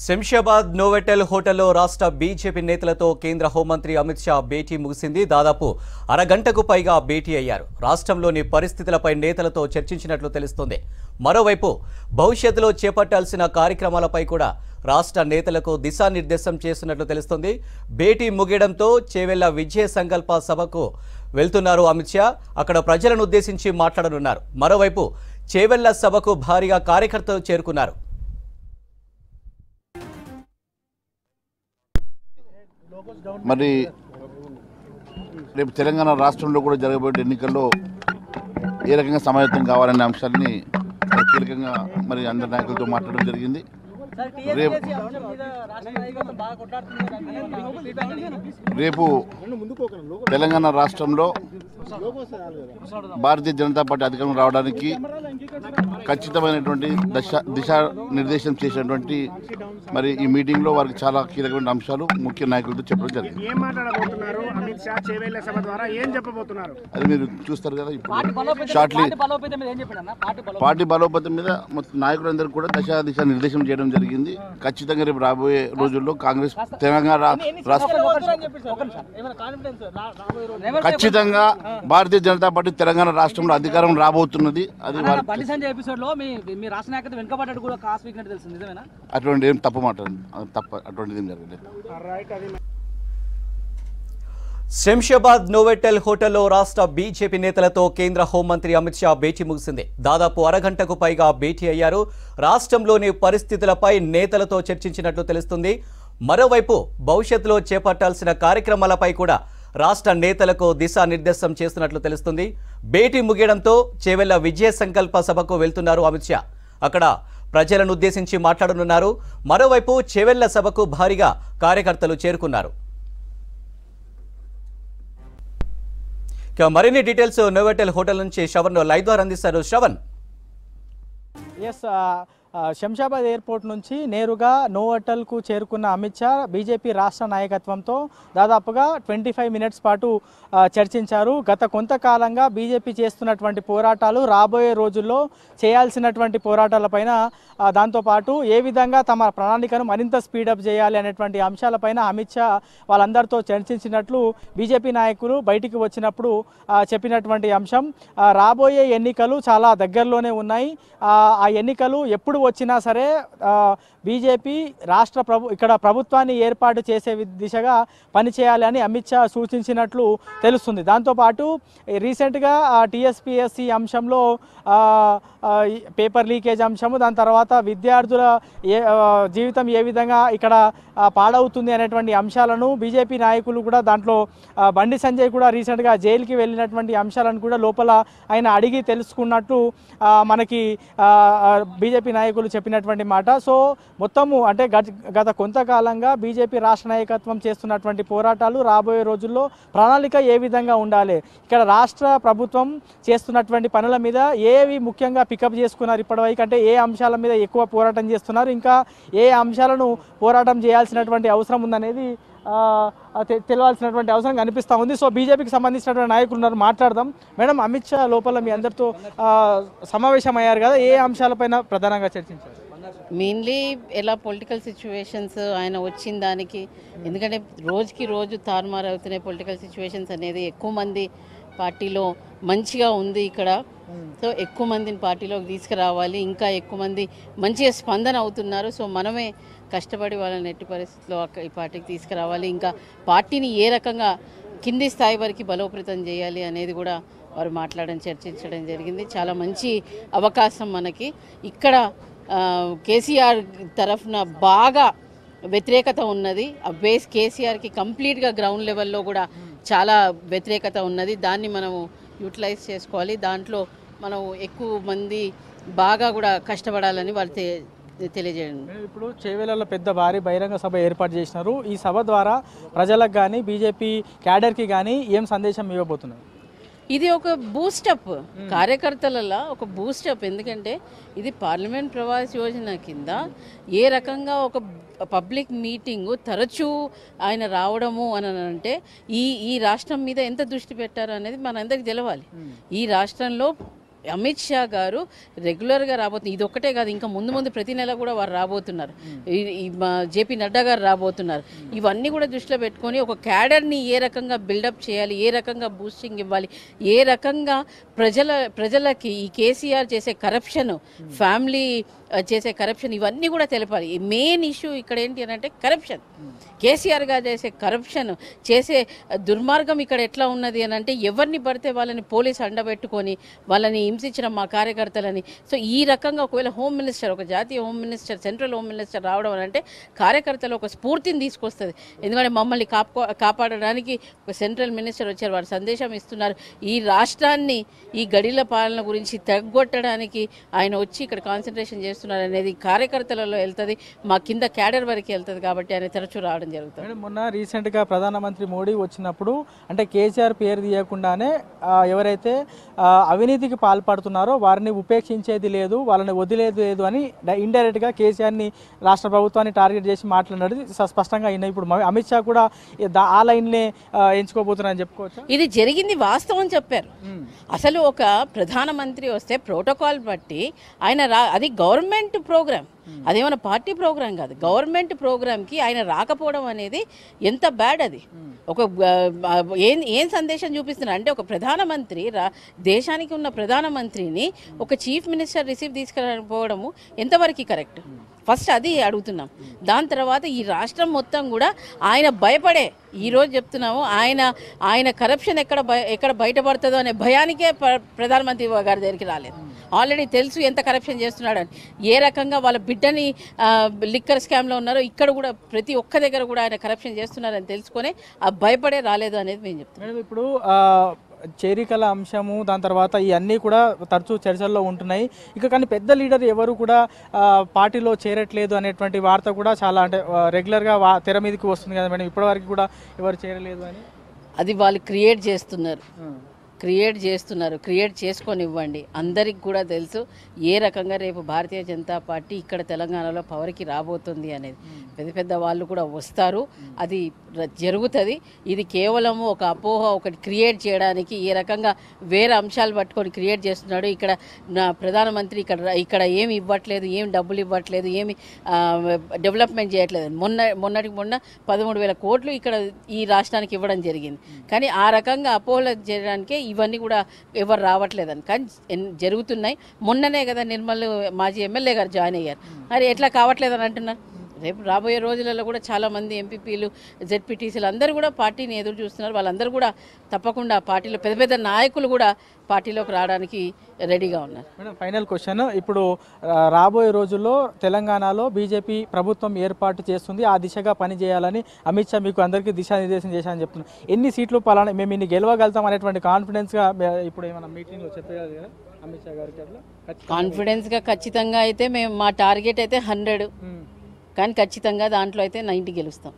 శంషాబాద్ నోవెటెల్ హోటల్లో రాష్ట్ర బీజేపీ నేతలతో కేంద్ర హోంమంత్రి అమిత్ షా భేటీ ముగిసింది దాదాపు అరగంటకు పైగా భేటీ అయ్యారు రాష్ట్రంలోని పరిస్థితులపై నేతలతో చర్చించినట్లు తెలుస్తోంది మరోవైపు భవిష్యత్తులో చేపట్టాల్సిన కార్యక్రమాలపై కూడా రాష్ట్ర నేతలకు దిశానిర్దేశం చేస్తున్నట్లు తెలుస్తోంది భేటీ ముగియడంతో చేవెళ్ల విజయ సంకల్ప సభకు వెళ్తున్నారు అమిత్ షా అక్కడ ప్రజలను ఉద్దేశించి మాట్లాడనున్నారు మరోవైపు చేవెళ్ల సభకు భారీగా కార్యకర్తలు చేరుకున్నారు మరి రేపు తెలంగాణ రాష్ట్రంలో కూడా జరగబోయే ఎన్నికల్లో ఏ రకంగా సమాయత్తం కావాలనే అంశాన్ని మరి కీలకంగా మరి అందరి నాయకులతో మాట్లాడడం జరిగింది రేపు రేపు తెలంగాణ రాష్ట్రంలో భారతీయ జనతా పార్టీ అధికారం రావడానికి ఖచ్చితమైనటువంటి దశ దిశా నిర్దేశం చేసినటువంటి మరి ఈ మీటింగ్లో వారికి చాలా కీలకమైన అంశాలు ముఖ్య నాయకులతో చెప్పడం జరిగింది ఏం మాట్లాడబోతున్నారు అమిత్ షా చేవేళ్ల సభ ద్వారా ఏం చెప్పబోతున్నారు అది మీరు చూస్తారు కదా ఇప్పుడు షార్ట్లీ పార్టీ బలోపేతం మీద మొత్తం నాయకులందరూ కూడా దశ దిశ నిర్దేశం చేయడం జరిగింది ఖచ్చితంగా రేపు రాబోయే రోజుల్లో కాంగ్రెస్ తెలంగాణ రా- రాష్ట్ర ఖచ్చితంగా భారతీయ జనతా పార్టీ తెలంగాణ రాష్ట్రంలో అధికారం రాబోతున్నది అది వారి బండి సంజయ్ ఎపిసోడ్ లో మీ మీ రాష్ట్ర నాయకత్వం వెనుకబడ్డట్టు కూడా కాస్ వీక్నట్టు తెలుసు నిజమేనా అటువంటి ఏం తప్పు మాట తప్ప అటువంటిది ఏం జరగలేదు రైట్ అది శంషాబాద్ నోవెటెల్ హోటల్లో రాష్ట్ర బీజేపీ నేతలతో కేంద్ర హోంమంత్రి అమిత్ షా భేటీ ముగిసింది దాదాపు అరగంటకు పైగా భేటీ అయ్యారు రాష్ట్రంలోని పరిస్థితులపై నేతలతో చర్చించినట్లు తెలుస్తుంది మరోవైపు భవిష్యత్తులో చేపట్టాల్సిన కార్యక్రమాలపై కూడా రాష్ట్ర నేతలకు దిశానిర్దేశం చేస్తున్నట్లు తెలుస్తుంది భేటీ ముగియడంతో చేవెళ్ల విజయ సంకల్ప సభకు వెళ్తున్నారు అమిత్ షా అక్కడ ప్రజలను ఉద్దేశించి మాట్లాడనున్నారు మరోవైపు చేవెళ్ల సభకు భారీగా కార్యకర్తలు చేరుకున్నారు ఇక మరిన్ని డీటెయిల్స్ నోవెటెల్ హోటల్ నుంచి శ్రవణ్ లైవ్ ద్వారా అందిస్తారు శ్రవణ్ ఎస్ శంషాబాద్ ఎయిర్పోర్ట్ నుంచి నేరుగా నోవటల్కు చేరుకున్న అమిత్ షా బీజేపీ రాష్ట్ర నాయకత్వంతో దాదాపుగా ట్వంటీ ఫైవ్ మినిట్స్ పాటు ఆ, చర్చించారు గత కొంతకాలంగా బీజేపీ చేస్తున్నటువంటి పోరాటాలు రాబోయే రోజుల్లో చేయాల్సినటువంటి పోరాటాలపైన ఆ, దాంతోపాటు ఏ విధంగా తమ ప్రణాళికను మరింత స్పీడప్ చేయాలి అనేటువంటి అంశాలపైన అమిత్ షా వాళ్ళందరితో చర్చించినట్లు బీజేపీ నాయకులు బయటికి వచ్చినప్పుడు ఆ, చెప్పినటువంటి అంశం ఆ, రాబోయే ఎన్నికలు చాలా దగ్గరలోనే ఉన్నాయి ఆ, ఆ ఎన్నికలు ఎప్పుడు వచ్చినా సరే ఆ, బీజేపీ రాష్ట్ర ప్రభు ఇక్కడ ప్రభుత్వాన్ని ఏర్పాటు చేసే వి- దిశగా పనిచేయాలి అని అమిత్ షా సూచించినట్లు తెలుస్తుంది దాంతోపాటు ఈ రీసెంట్గా టీఎస్పీఎస్సి అంశంలో ఆ, ఆ, ఈ పేపర్ లీకేజ్ అంశము దాని తర్వాత విద్యార్థుల ఏ ఆ, జీవితం ఏ విధంగా ఇక్కడ ఆ, పాడవుతుంది అనేటువంటి అంశాలను బీజేపీ నాయకులు కూడా దాంట్లో ఆ, బండి సంజయ్ కూడా రీసెంట్గా జైలుకి వెళ్ళినటువంటి అంశాలను కూడా లోపల ఆయన అడిగి తెలుసుకున్నట్టు ఆ, మనకి బీజేపీ నాయకులు చెప్పినటువంటి మాట సో మొత్తము అంటే గత గత కొంతకాలంగా బీజేపీ రాష్ట్ర నాయకత్వం చేస్తున్నటువంటి పోరాటాలు రాబోయే రోజుల్లో ప్రణాళిక ఏ విధంగా ఉండాలి ఇక్కడ రాష్ట్ర ప్రభుత్వం చేస్తున్నటువంటి పనుల మీద ఏవి ముఖ్యంగా పికప్ చేసుకున్నారు ఇప్పటివరకు అంటే ఏ అంశాల మీద ఎక్కువ పోరాటం చేస్తున్నారు ఇంకా ఏ అంశాలను పోరాటం చేయాల్సినటువంటి అవసరం ఉందనేది ఆ, తె- తెలియాల్సినటువంటి అవసరం కనిపిస్తూ ఉంది సో బీజేపీకి సంబంధించినటువంటి నాయకులు ఉన్నారు మాట్లాడదాం మేడం అమిత్ షా లోపల మీ అందరితో ఆ, సమావేశం అయ్యారు కదా ఏ అంశాలపైన ప్రధానంగా చర్చించారు మెయిన్లీ ఎలా పొలిటికల్ సిచ్యువేషన్స్ ఆయన వచ్చిన దానికి ఎందుకంటే రోజుకి రోజు తారుమారు అవుతున్నాయి పొలిటికల్ సిచ్యువేషన్స్ అనేది ఎక్కువ మంది పార్టీలో మంచిగా ఉంది ఇక్కడ సో ఎక్కువ మందిని పార్టీలోకి తీసుకురావాలి ఇంకా ఎక్కువ మంది మంచిగా స్పందన అవుతున్నారు సో మనమే కష్టపడి వాళ్ళని ఎట్టి పరిస్థితుల్లో అక్క- ఈ పార్టీకి తీసుకురావాలి ఇంకా పార్టీని ఏ రకంగా కింది స్థాయి వరకు బలోపేతం చేయాలి అనేది కూడా వారు మాట్లాడడం చర్చించడం జరిగింది చాలా మంచి అవకాశం మనకి ఇక్కడ ఆ, కేసీఆర్ తరఫున బాగా వ్యతిరేకత ఉన్నది ఆ బేస్ కేసీఆర్కి కంప్లీట్గా గ్రౌండ్ లెవెల్లో కూడా చాలా వ్యతిరేకత ఉన్నది దాన్ని మనము యూటిలైజ్ చేసుకోవాలి దాంట్లో మనం ఎక్కువ మంది బాగా కూడా కష్టపడాలని వాళ్ళు తె- తెలియజేయండి ఇప్పుడు చేవేలలో పెద్ద భారీ బహిరంగ సభ ఏర్పాటు చేసినారు ఈ సభ ద్వారా ప్రజలకు కానీ బీజేపీ క్యాడర్కి కానీ ఏం సందేశం ఇవ్వబోతున్నారు ఇది ఒక బూస్టప్ కార్యకర్తలలో ఒక బూస్టప్ ఎందుకంటే ఇది పార్లమెంట్ ప్రవాస్ యోజన కింద ఏ రకంగా ఒక పబ్లిక్ మీటింగ్ తరచూ ఆయన రావడము అని అంటే ఈ ఈ రాష్ట్రం మీద ఎంత దృష్టి పెట్టారు అనేది మనందరికి తెలవాలి ఈ రాష్ట్రంలో అమిత్ షా గారు రెగ్యులర్గా రాబోతుంది ఇది ఒక్కటే కాదు ఇంకా ముందు ముందు ప్రతి నెల కూడా వారు రాబోతున్నారు ఈ- ఈ మా జేపీ నడ్డా గారు రాబోతున్నారు ఇవన్నీ కూడా దృష్టిలో పెట్టుకొని ఒక క్యాడర్ని ఏ రకంగా బిల్డప్ చేయాలి ఏ రకంగా బూస్టింగ్ ఇవ్వాలి ఏ రకంగా ప్రజల ప్రజలకి ఈ కేసీఆర్ చేసే కరప్షన్ ఫ్యామిలీ ఆ, చేసే కరప్షన్ ఇవన్నీ కూడా తెలపాలి ఈ మెయిన్ ఇష్యూ ఇక్కడ ఏంటి అని అంటే కరప్షన్ కేసీఆర్ గారు చేసే కరప్షన్ చేసే దుర్మార్గం ఇక్కడ ఎట్లా ఉన్నది అని అంటే ఎవరిని పడితే వాళ్ళని పోలీస్ అండబెట్టుకొని వాళ్ళని హింసించిన మా కార్యకర్తలని సో ఈ రకంగా ఒకవేళ హోమ్ మినిస్టర్ ఒక జాతీయ home minister central home minister రావడం అని అంటే కార్యకర్తలు ఒక స్ఫూర్తిని తీసుకొస్తుంది ఎందుకంటే మమ్మల్ని కాపాడుకో కాపాడడానికి ఒక సెంట్రల్ మినిస్టర్ వచ్చారు వారు సందేశం ఇస్తున్నారు ఈ రాష్ట్రాన్ని ఈ గడిల పాలన గురించి తగ్గొట్టడానికి ఆయన వచ్చి ఇక్కడ కాన్సన్ట్రేషన్ చేస్తున్నారు అనేది కార్యకర్తలలో వెళ్తుంది మా కింద క్యాడర్ వరకు వెళ్తుంది కాబట్టి ఆయన తరచూ రావడం జరుగుతుంది మేడం మొన్న రీసెంట్గా ప్రధానమంత్రి మోడీ వచ్చినప్పుడు అంటే కేసీఆర్ పేరు తీయకుండానే ఆ, ఎవరైతే ఆ, అవినీతికి పాల్పడుతున్నారో వారిని ఉపేక్షించేది లేదు వాళ్ళని వదిలేదు లేదు అని ఇండైరెక్ట్గా కేసీఆర్ని రాష్ట్ర ప్రభుత్వాన్ని టార్గెట్ చేసి మాట్లాడినది స- స్పష్టంగా అయినాయి ఇప్పుడు మ- అమిత్ షా కూడా ఈ దా- ఆ లైన్నే ఆ, ఎంచుకోబోతున్నారని చెప్పుకోవచ్చు ఇది జరిగింది వాస్తవం చెప్పారు అసలు ఒక ప్రధానమంత్రి వస్తే ప్రోటోకాల్ బట్టి ఆయన రా అది గవర్నమెంట్ ప్రోగ్రామ్ అదేమైనా పార్టీ ప్రోగ్రామ్ కాదు గవర్నమెంట్ ప్రోగ్రామ్కి ఆయన రాకపోవడం అనేది ఎంత బ్యాడ్ అది ఒక ఆ, ఏం ఏం సందేశం చూపిస్తున్నారు అంటే ఒక ప్రధానమంత్రి రా దేశానికి ఉన్న ప్రధానమంత్రిని ఒక చీఫ్ మినిస్టర్ రిసీవ్ తీసుకురాకపోవడము ఎంతవరకు కరెక్ట్ ఫస్ట్ అది అడుగుతున్నాం దాని తర్వాత ఈ రాష్ట్రం మొత్తం కూడా ఆయన భయపడే ఈ రోజు చెప్తున్నాము ఆయన ఆయన కరప్షన్ ఎక్కడ బయ- ఎక్కడ బయటపడుతుందో అనే భయానికే ప్ర- ప్రధానమంత్రి గారి దగ్గరికి రాలేదు ఆల్రెడీ తెలుసు ఎంత కరప్షన్ చేస్తున్నాడని ఏ రకంగా వాళ్ళ బిడ్డని ఆ, లిక్కర్ స్కామ్లో ఉన్నారో ఇక్కడ కూడా ప్రతి ఒక్క దగ్గర కూడా ఆయన కరప్షన్ చేస్తున్నారని తెలుసుకొని ఆ భయపడే రాలేదు అనేది మేము చెప్తున్నాం మేడం ఇప్పుడు ఆ, చేరికల అంశము దాని తర్వాత ఇవన్నీ కూడా తరచూ చర్చల్లో ఉంటున్నాయి ఇక కానీ పెద్ద లీడర్ ఎవరు కూడా ఆ, పార్టీలో చేరట్లేదు అనేటువంటి వార్త కూడా చాలా అంటే ఆ, రెగ్యులర్గా వా తెర మీదకి వస్తుంది కదా మేడం ఇప్పటివరకు కూడా ఎవరు చేరలేదు అని అది వాళ్ళు క్రియేట్ చేస్తున్నారు క్రియేట్ చేస్తున్నారు క్రియేట్ చేసుకొని ఇవ్వండి అందరికి కూడా తెలుసు ఏ రకంగా రేపు భారతీయ జనతా పార్టీ ఇక్కడ తెలంగాణలో పవర్కి రాబోతుంది అనేది పెద్ద పెద్ద వాళ్ళు కూడా వస్తారు అది ర- జరుగుతుంది ఇది కేవలము ఒక అపోహ ఒకటి క్రియేట్ చేయడానికి ఏ రకంగా వేరే అంశాలు పట్టుకొని క్రియేట్ చేస్తున్నాడు ఇక్కడ నా ప్రధానమంత్రి ఇక్కడ ర- ఇక్కడ ఏమి ఇవ్వట్లేదు ఏం డబ్బులు ఇవ్వట్లేదు ఏమి ఆ, డెవలప్మెంట్ చేయట్లేదు మొన్న మొన్నటికి మొన్న పదమూడు వేల కోట్లు ఇక్కడ ఈ రాష్ట్రానికి ఇవ్వడం జరిగింది కానీ ఆ రకంగా అపోహలు చేయడానికే ఇవన్నీ కూడా ఎవరు రావట్లేదని కానీ ఎన్- జరుగుతున్నాయి మొన్ననే కదా నిర్మల్ మాజీ ఎమ్మెల్యే గారు జాయిన్ అయ్యారు మరి ఎట్లా కావట్లేదని అంటున్నారు రేపు రాబోయే రోజులలో కూడా చాలా మంది ఎంపీపీలు జెడ్పీటీసీలు అందరూ కూడా పార్టీని ఎదురు చూస్తున్నారు వాళ్ళందరూ కూడా తప్పకుండా పార్టీలో పెద్ద పెద్ద నాయకులు కూడా పార్టీలోకి రావడానికి రెడీగా ఉన్నారు మేడం ఫైనల్ క్వశ్చన్ ఇప్పుడు ఆ, రాబోయే రోజుల్లో తెలంగాణలో బీజేపీ ప్రభుత్వం ఏర్పాటు చేస్తుంది ఆ దిశగా పనిచేయాలని అమిత్ షా మీకు అందరికీ దిశానిర్దేశం చేశారని చెప్తున్నారు ఎన్ని సీట్లు పలానా మేము ఇన్ని గెలవగలుగుతాం అనేటువంటి కాన్ఫిడెన్స్గా మే- ఇప్పుడు ఏమైనా మీటింగ్లో చెప్పగలరు కదా అమిత్ షా గారికి అట్లా ఖచ్చితంగా. కాన్ఫిడెన్స్గా ఖచ్చితంగా అయితే మేము మా టార్గెట్ అయితే హండ్రెడ్ మ్మ్. కానీ ఖచ్చితంగా దాంట్లో అయితే నైంటీ గెలుస్తాం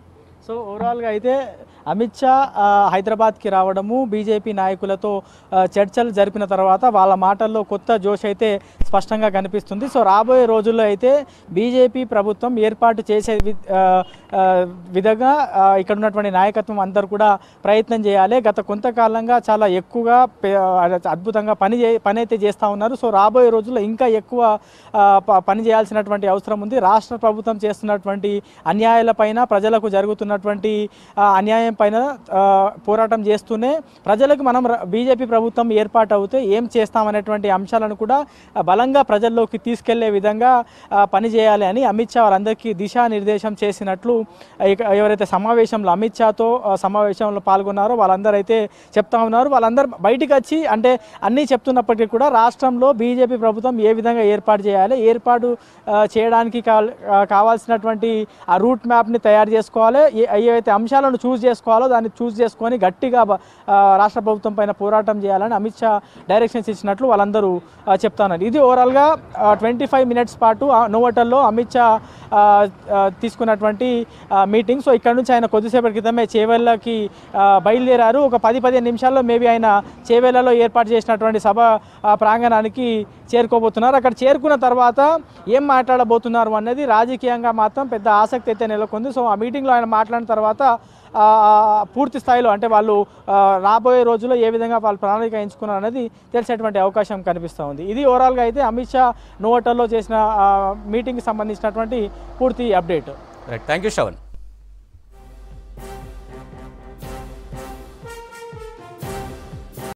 సో ఓవరాల్గా అయితే అమిత్ షా ఆ, హైదరాబాద్కి రావడము బీజేపీ నాయకులతో ఆ, చర్చలు జరిపిన తర్వాత వాళ్ళ మాటల్లో కొత్త జోష్ అయితే స్పష్టంగా కనిపిస్తుంది సో రాబోయే రోజుల్లో అయితే బీజేపీ ప్రభుత్వం ఏర్పాటు చేసే వి- ఆ, ఆ, విధంగా ఆ, ఇక్కడ ఉన్నటువంటి నాయకత్వం అందరూ కూడా ప్రయత్నం చేయాలి గత కొంతకాలంగా చాలా ఎక్కువగా పే- ఆ, అద్భుతంగా పని చే పని అయితే చేస్తూ ఉన్నారు సో రాబోయే రోజుల్లో ఇంకా ఎక్కువ ఆ, ప- పని చేయాల్సినటువంటి అవసరం ఉంది రాష్ట్ర ప్రభుత్వం చేస్తున్నటువంటి అన్యాయాలపైన ప్రజలకు జరుగుతున్నటువంటి ఆ, అన్యాయం పైన ఆ, పోరాటం చేస్తూనే ప్రజలకు మనం ర- బీజేపీ ప్రభుత్వం ఏర్పాటు అవుతే ఏం చేస్తామనేటువంటి అంశాలను కూడా ఆ, బలంగా ప్రజల్లోకి తీసుకెళ్లే విధంగా ఆ, పనిచేయాలి అని అమిత్ షా వారందరికీ దిశానిర్దేశం చేసినట్లు ఆ, ఇక ఎవరైతే సమావేశంలో అమిత్ షాతో ఆ, సమావేశంలో పాల్గొన్నారో వాళ్ళందరూ అయితే చెప్తా ఉన్నారు వాళ్ళందరూ బయటికి వచ్చి అంటే అన్నీ చెప్తున్నప్పటికీ కూడా రాష్ట్రంలో బీజేపీ ప్రభుత్వం ఏ విధంగా ఏర్పాటు చేయాలి ఏర్పాటు ఆ, చేయడానికి కాల్- ఆ, కావాల్సినటువంటి ఆ రూట్ మ్యాప్ని తయారు చేసుకోవాలి ఏ ఏవైతే అంశాలను చూస్ చేసుకోవాలో దాన్ని చూస్ చేసుకొని గట్టిగా బ- ఆ, రాష్ట్ర ప్రభుత్వం పైన పోరాటం చేయాలని అమిత్ షా డైరెక్షన్స్ ఇచ్చినట్లు వాళ్ళందరూ ఆ, చెప్తున్నారు ఇది ఓవరాల్గా ట్వంటీ ఫైవ్ మినిట్స్ పాటు ఆ నోవటల్లో అమిత్ షా ఆ, ఆ, తీసుకున్నటువంటి మీటింగ్ సో ఇక్కడ నుంచి ఆయన కొద్దిసేపటి క్రితమే చేవెళ్ళకి ఆ, బయలుదేరారు ఒక పది పదిహేను నిమిషాల్లో మేబీ ఆయన చేవేళ్లలో ఏర్పాటు చేసినటువంటి సభ ఆ, ప్రాంగణానికి చేరుకోబోతున్నారు అక్కడ చేరుకున్న తర్వాత ఏం మాట్లాడబోతున్నారు అనేది రాజకీయంగా మాత్రం పెద్ద ఆసక్తి అయితే నెలకొంది సో ఆ మీటింగ్లో ఆయన మాట్లాడిన తర్వాత ఆ, పూర్తి స్థాయిలో అంటే వాళ్ళు ఆ, రాబోయే రోజుల్లో ఏ విధంగా వాళ్ళు ప్రణాళిక ఎంచుకున్నారు అనేది తెలిసేటువంటి అవకాశం కనిపిస్తూ ఉంది ఇది ఓవరాల్గా అయితే అమిత్ షా నోవటల్లో చేసిన మీటింగ్కి సంబంధించినటువంటి పూర్తి update right thank you Shravan